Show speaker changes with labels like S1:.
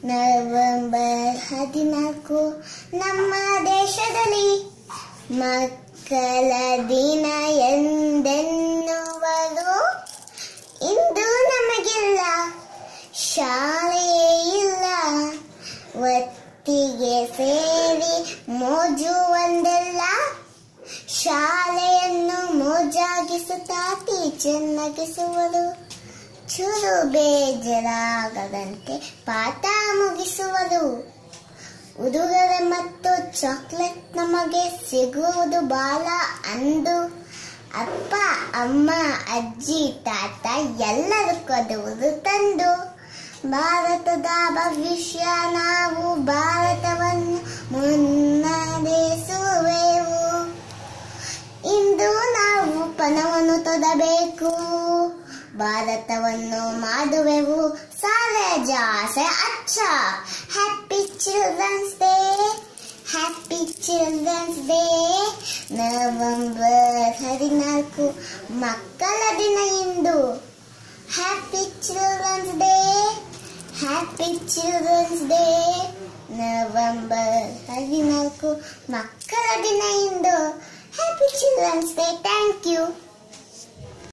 S1: November ಹದಿನಾಲ್ಕು ನಮ್ಮ ದೇಶದಲ್ಲಿ ಮಕ್ಕಳ ದಿನ ಎಂದೆನ್ನುವರು ಇಂದು ನಮಗಿಲ್ಲ ಶಾಲೆಯೇ ಇಲ್ಲ ಒಟ್ಟಿಗೆ ಸೇರಿ ಮೋಜು ಒಂದೆಲ್ಲ ಶಾಲೆಯನ್ನು ಮೋಜಾಗಿಸುತ್ತಾ ಟೀಚರ್ ನಗಿಸುವರು ಚೂರು ಬೇಜಾರಾಗದಂತೆ ಪಾಠ ಮುಗಿಸುವರು ಉಡುಗೊರೆ ಮತ್ತು ಚಾಕ್ಲೇಟ್ ನಮಗೆ ಸಿಗುವುದು ಬಾಲ ಅಂದು ಅಪ್ಪ ಅಮ್ಮ ಅಜ್ಜಿ ತಾತ ಎಲ್ಲರೂ ಕೊಡುವುದು ತಂದು ಭಾರತದ ಭವಿಷ್ಯ ನಾವು ಭಾರತವನ್ನು ಮುನ್ನಡೆಸುವೆವು ಇಂದು ನಾವು ಪಣವನ್ನು ತೊಡಬೇಕು ಭಾರತವನ್ನು ಮಾಡುವೆವು ಸಾಲೆ ಜಾಸೆ ಅಚ್ಚ happy children's day happy children's day November ಹದಿನಾಲ್ಕು ಮಕ್ಕಳ ದಿನ ಇಂದು happy children's day happy children's day November ಹದಿನಾಲ್ಕು ಮಕ್ಕಳ ದಿನ ಇಂದು happy children's day thank you